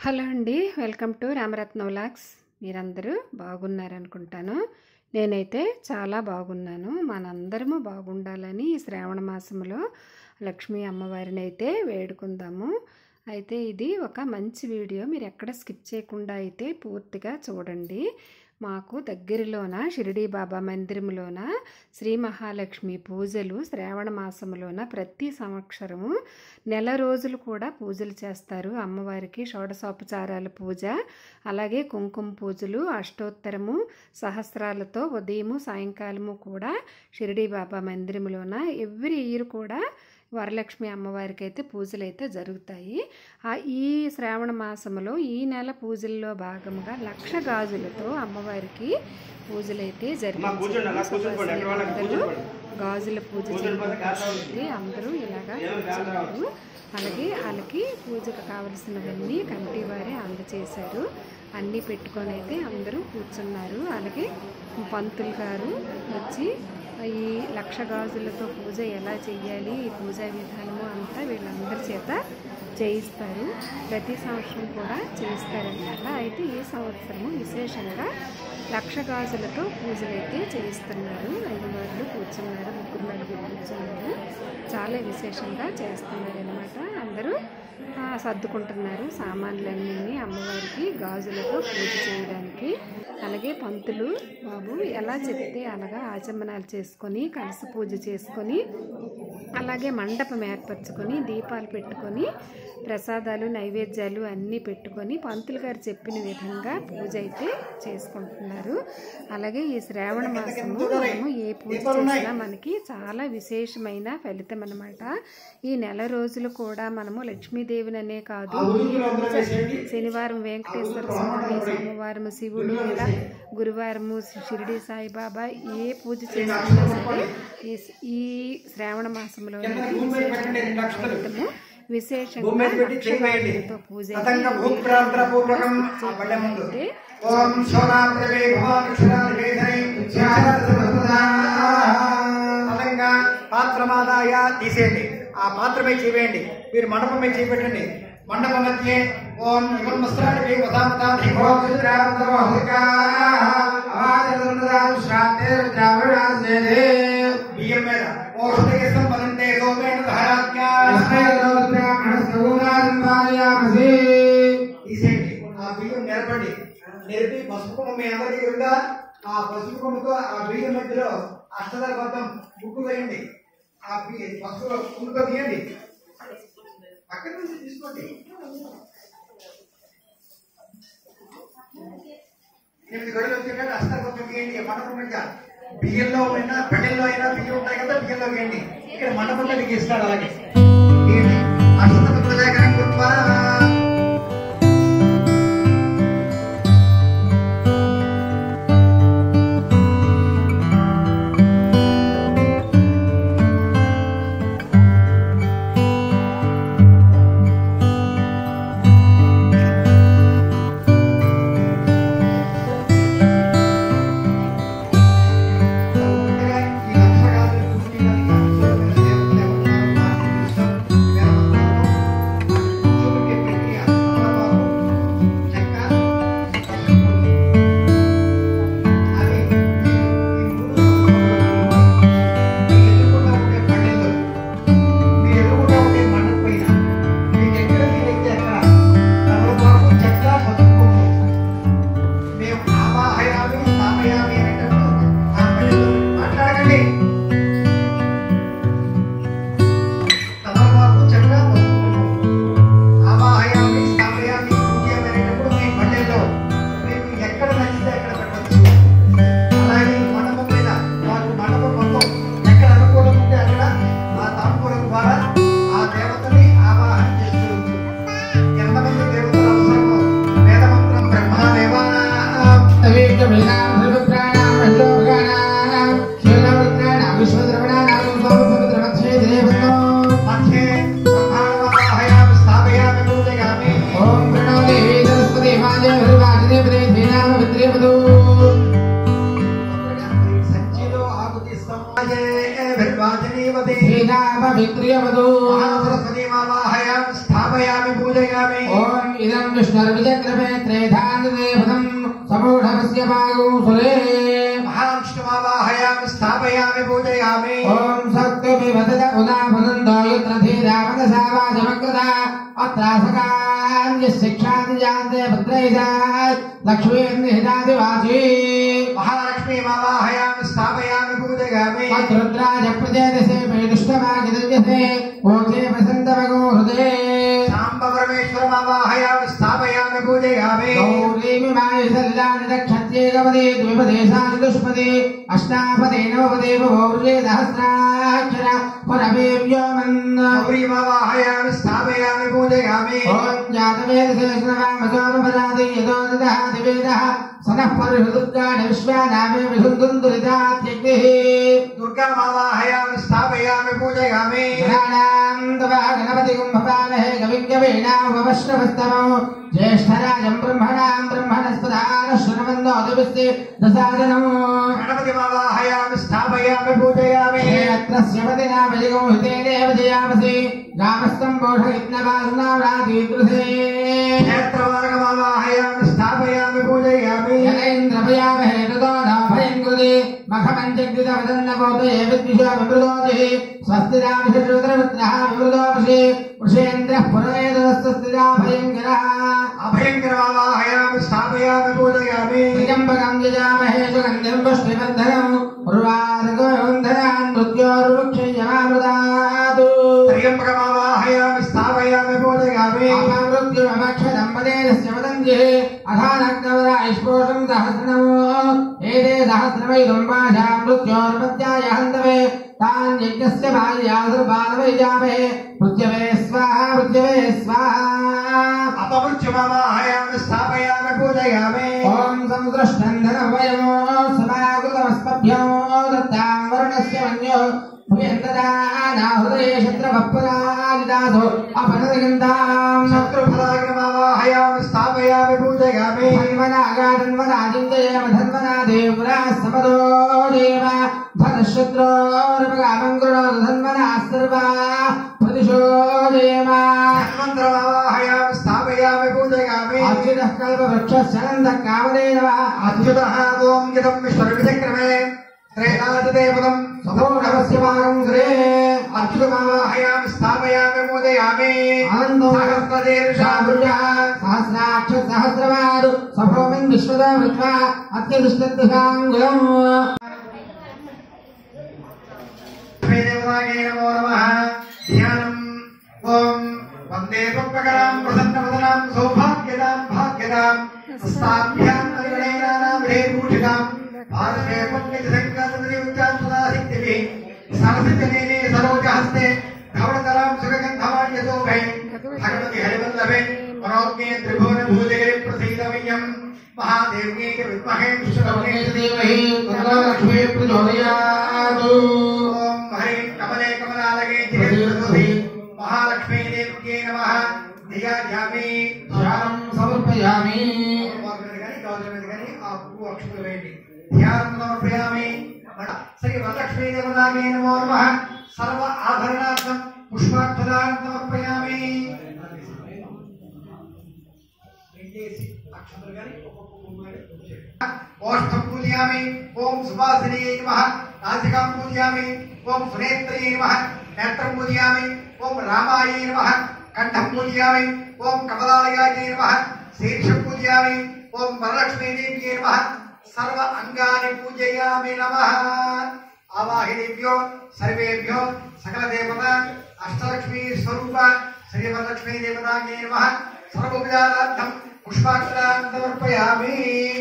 Hello అండి welcome to Ramaratna vlogs మీరందరూ బాగున్నారనుకుంటాను నేనైతే చాలా బాగున్నాను మనందరము బాగుండాలని ఈ శ్రావణ మాసంలో లక్ష్మీ అమ్మవారిని అయితే వేడుకుందాము అయితే ఇది ఒక మంచి వీడియో మీరు ఎక్కడ స్కిప్ చేయకుండా అయితే పూర్తిగా చూడండి మాకు దగ్గరలోన షిరిడీ బాబా మందిరంలోన శ్రీ మహాలక్ష్మి పూజలు శ్రావణ మాసంలోన ప్రతి సంవత్సరము నెల రోజులు కూడా పూజలు చేస్తారు అమ్మవారికి షోడశోపచారాల పూజ అలాగే కుంకుమ పూజలు అష్టోత్తరము సహస్రాలతో ఉదయము సాయంకాలము కూడా షిరిడీ బాబా మందిరంలోన ఎవ్రీ ఇయర్ కూడా వరలక్ష్మి అమ్మవారికి అయితే పూజలు అయితే జరుగుతాయి ఆ ఈ శ్రావణ మాసంలో ఈ నెల పూజల్లో భాగంగా లక్ష గాజులతో అమ్మవారికి పూజలు అయితే జరిగించారు అందరూ గాజుల పూజ చేయడానికి అందరూ ఇలాగా కూర్చున్నారు అలాగే వాళ్ళకి పూజకు కావలసినవన్నీ కమిటీ వారే అందచేశారు అన్నీ పెట్టుకొని అయితే అందరూ కూర్చున్నారు అలాగే పంతులు గారు వచ్చి ఈ లక్ష గాజులతో పూజ ఎలా చెయ్యాలి ఈ పూజా విధానము అంతా వీళ్ళందరి చేత చేయిస్తారు ప్రతి సంవత్సరం కూడా చేయిస్తారన్నమాట అయితే ఈ సంవత్సరము విశేషంగా లక్ష గాజులతో పూజలు అయితే చేయిస్తున్నారు ఐదు వాళ్ళు కూర్చున్నారు ముగ్గురు నలుగురు కూర్చున్నారు చాలా విశేషంగా చేస్తున్నారు అనమాట అందరూ ఆ, సర్దుకుంటున్నారు సామాన్లన్నీ అమ్మవారికి గాజులతో పూజ చేయడానికి అలాగే పంతులు బాబు ఎలా చెప్తే అలాగా ఆచమనాలు చేసుకొని కలసి పూజ చేసుకొని అలాగే మండపం ఏర్పరచుకొని దీపాలు పెట్టుకొని ప్రసాదాలు నైవేద్యాలు అన్నీ పెట్టుకొని పంతులు గారు చెప్పిన విధంగా పూజ అయితే చేసుకుంటున్నారు అలాగే ఈ శ్రావణ మాసము మనము ఏ పూజ చేసినా మనకి చాలా విశేషమైన ఫలితం అనమాట ఈ నెల రోజులు కూడా మనము లక్ష్మీదేవిని అనే కాదు శనివారం వెంకటేశ్వర స్వామి సోమవారం శివుడు ఇలా గురువారము షిరిడి సాయిబాబా ఏ పూజ చేసినా సరే ఈ ఈ శ్రావణ మాసంలో ఫలితము విశేషంగా లక్షగాలతో పూజ తతంగ భూప్రాంతరపూర్వకం ఆ పళ్ళె ముందు ఓం శోనాప్రవే భవానక్షరాధిపేధై తతంగా పాత్రమాదాయ తీసేయండి ఆ పాత్రమే చేయండి మీరు మండపమే చేపెట్టండి మండప మధ్య ఓం ఇవం వస్త్రాన్ని వదామతాధి బియ్యం మీద ఓ హృదయస్థం పదంతే సోమేణ ధారాజ్ఞా తీసేయండి ఆ బియ్యం నిలబడి నిలిపి పసుపు కొమ్మ మీ అందరి దగ్గర ఉందా ఆ పసుపు కొమ్మతో ఆ బియ్యం మధ్యలో అష్టదల బద్దం ముక్కు వేయండి ఆ బియ్యం పసుపు కొమ్మతో తీయండి పక్కన నుంచి తీసుకోండి ఎనిమిది గడులు వచ్చేటట్టు అష్టదల బద్దం తీయండి మండపం మీద బియ్యంలో అయినా పెళ్ళల్లో అయినా బియ్యం ఉంటాయి కదా బియ్యంలో వేయండి ఇక్కడ మండపంలో మీకు ఇస్తాడు అలాగే తీయండి అష్టదల ప్రజాకరం గుర్వా మేము ఆవాహయామి స్థాపయామి అనేటప్పుడు ఆ పల్లెల్లో మాట్లాడకండి తమలపాకు చెక్క ఆవాహయామి స్థాపయామి పూజ్యం అనేటప్పుడు మీ పల్లెల్లో మీకు ఎక్కడ నచ్చితే అక్కడ పెట్టచ్చు అలాగే ఈ మండపం మీద మాకు మండపం మొత్తం ఎక్కడ అనుకూలం ఉంటే అక్కడ ఆ తాంబూలం ద్వారా ఆ దేవతని ఆవాహన చేస్తూ ఎంతమంది దేవతలు అవసరమో వేదమంత్రం బ్రహ్మదేవా మధ్యే బ్రహ్మాండమాహయామి స్థాపయామి పూజయామి సంచిలో ఆకుతి సమాజే విర్వాచనీవతి మహాసరస్వతీమావాహయామి స్థాపయామి పూజయామి ఓం ఇదం विष्णुर्विचक्रमे त्रेधानुदेवतम् समूढमस्य भागौ सुरे महाविष्णुमावाहयामि स्थापयामि पूजयामि ॐ सत्त्वमिवदत उदाभुनन्दो यत्र धीरावदसा वाचमकृता अत्रासकान्यशिक्षादिजान्ते भद्रैजा लक्ष्मीर्निहितादिवाची महालक्ष्मीमावाहयामि स्थापयामि पूजयामि तद्रुद्राज प्रदेशे मेदुष्टमागिदन्यसे ओके वसन्तमगो हृदे साम्बपरमेश्वरमावाहयामि स्थापयामि पूजयामि गौरीमिमाय सलिलानि रक्षत्येकपदे द्विपदेशानि दुष्पदे अष्टापदे नवपदे भवौर्ये सहस्राक्षर पुरमे व्योमन् गौरीमावाहयामि स्थापयामि पूजयामि ॐ जातवेदशेषणवामसोमपरादि यतो ददः दिवेदः सनः परिहृदुर्गाणि विश्वानामे विशुद्धुम् दुरितात्यग्निः दुर्गामावाहयामि स्थापयामि पूजयामि गणानाम् तव गणपतिगुं भवामहे कविज्ञवीणामुपश्रवस्तमो ज्येष्ठराजम् ब्रह्मणाम् ब्रह्मणस्पदानश्वरवन्दोदिविस्ति दसादनम् गणपतिमावाहयामि स्थापयामि पूजयामि क्षेत्रस्य पतिना विजयो हितेनेव जयामसि रामस्तम् बोधयज्ञवासनाव्रातीदृशे क्षेत्रमार्गमावाहयामि स्थापयामि पूजयामि जलेन्द्रभयामहे कृतो न भयम् कृति मखमञ्चकृतवदन्नबोधये विद्विषो विमृदोजिः स्वस्ति रामशत्रुद्रमित्रः विमृदोषि वृषेन्द्रः पुरवेदस्तस्तिरा भयङ्करः अभयङ्करमावाहयामि स्थापयामि पूजयामि त्र्यम्बकम् यजामहे सुगन्धिम् पुष्टिवर्धनम् उर्वारुकवन्धनान् मृत्योर्वृक्षयमामृतात् त्र्यम्बकमावाहयामि स्थापयामि पूजयामि अपमृत्युमक्षदम् पदेनस्य वदन्तिः अथानग्नवरायस्पोषम् सहस्रनमो एते सहस्रमैदम् वाशाम् मृत्योर्पत्याय हन्तवे तान् यज्ञस्य बाल्यासुर्बालवैजामहे पृथ्यवे स्वाहा पृथ्यवे स्वाहा अपमृत्युमावाहयामि स्थापयामि पूजयामि ॐ संसृष्टन्धनवयमो समाकृतमस्मभ्यो दत्तां वर्णस्य मन्यो भूयन्तदानाहृदये शत्रभक्पदादिदासो अपनदगन्धाम् शत्रुफलाग्रमावाहयामि स्थापयामि पूजयामि धन्वनागाधन्वनादिन्दयेम धन्वना देवराः समदो देव धनशत्रोर्पगामङ्कुरो धन्वना सर्वा प्रदिशो देव हनुमन्त्रमावाहयामि स्थापयामि पूजयामि अच्युतः कल्पवृक्षस्यनन्दः कामधेनवः अच्युतः ॐ यदं विश्वविचक्रमे त्रैनाथदेवतं सभोढवस्य भागं गृहे अच्युतमावाहयामि स्थापयामि पूजयामि आनन्दो सहस्रशीर्षाभुजः सहस्राक्ष सहस्रवादु सभोमिन् विश्वदा वृत्वा अत्यदुष्टद्विषाङ्गुलम् देवतायै नमो नमः ध्यानम् ॐ वन्दे पुष्पकरां प्रसन्नवदनां सौभाग्यदां भाग्यदां हस्ताभ्यां नलिनैनानां हेभूषितां भारते पुण्यसङ्कल्पनियुक्तां सदाशिक्तिभिः सरसिजनेने सरोजहस्ते धवळतरां सुगन्धवाण्यशोभे भगवति हरिवल्लभे मनोज्ञे त्रिभुवनभूदेवी प्रसीदमय्यम् महादेव्यै च विद्महे विष्णुभवने च देवहि लक्ष्मी प्रचोदयातु ఓం హరి కమలే కమలాలగే జయశ్రీ మహాలక్ష్మీ దేవ్యై నమః దియాజామి ధ్యానం సమర్పయామి కానీ గౌరవ మీద కానీ ఆ పువ్వు అక్షతులు వేయండి ధ్యానం సమర్పయామి శ్రీ వరలక్ష్మీ దేవతాగే నమో నమః సర్వ ఆభరణార్థం పుష్పాక్షదానం సమర్పయామి రెండేసి అక్షతులు కానీ ఒక్కొక్క పువ్వు కానీ ఉంచేయండి. ఓష్ఠం పూజయామి ఓం సుభాసినియై నమః నాసికాం పూజయామి ఓం సునేత్రయై నమః నేత్రం పూజయామి ఓం రామాయై నమః కంఠం పూజయామి ఓం కమలాలయాయై నమః శీర్షం పూజయామి ఓం వరలక్ష్మీదేవ్యై నమః సర్వ అంగాని పూజయామి నమః ఆవాహినేభ్యో సర్వేభ్యో సకల దేవత అష్టలక్ష్మీ స్వరూప శ్రీ వరలక్ష్మీ దేవతాయై నమః సర్వోపచారార్థం పుష్పాక్షరాన్ని సమర్పయామి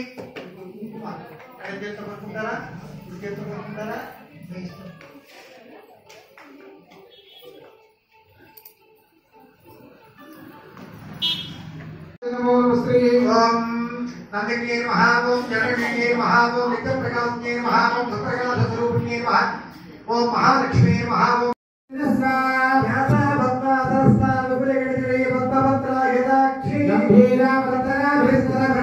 ఎడమ చేత్తో పట్టుకుంటారా కుడి చేత్తో పట్టుకుంటారా మీ ఇష్టం. నమో శ్రీ ఓం నందిన్యై నమః ఓం జనన్యై నమః ఓం నిత్యప్రకాశన్యై నమః ఓం సుప్రకాశ స్వరూపిణ్యై నమః ఓం మహాలక్ష్మీ నమః ఓం ధ్యాత పద్మాసనస్థా విపులగణితులై పద్మపత్రాయుధాక్షి గంభీరావతరాభిస్తర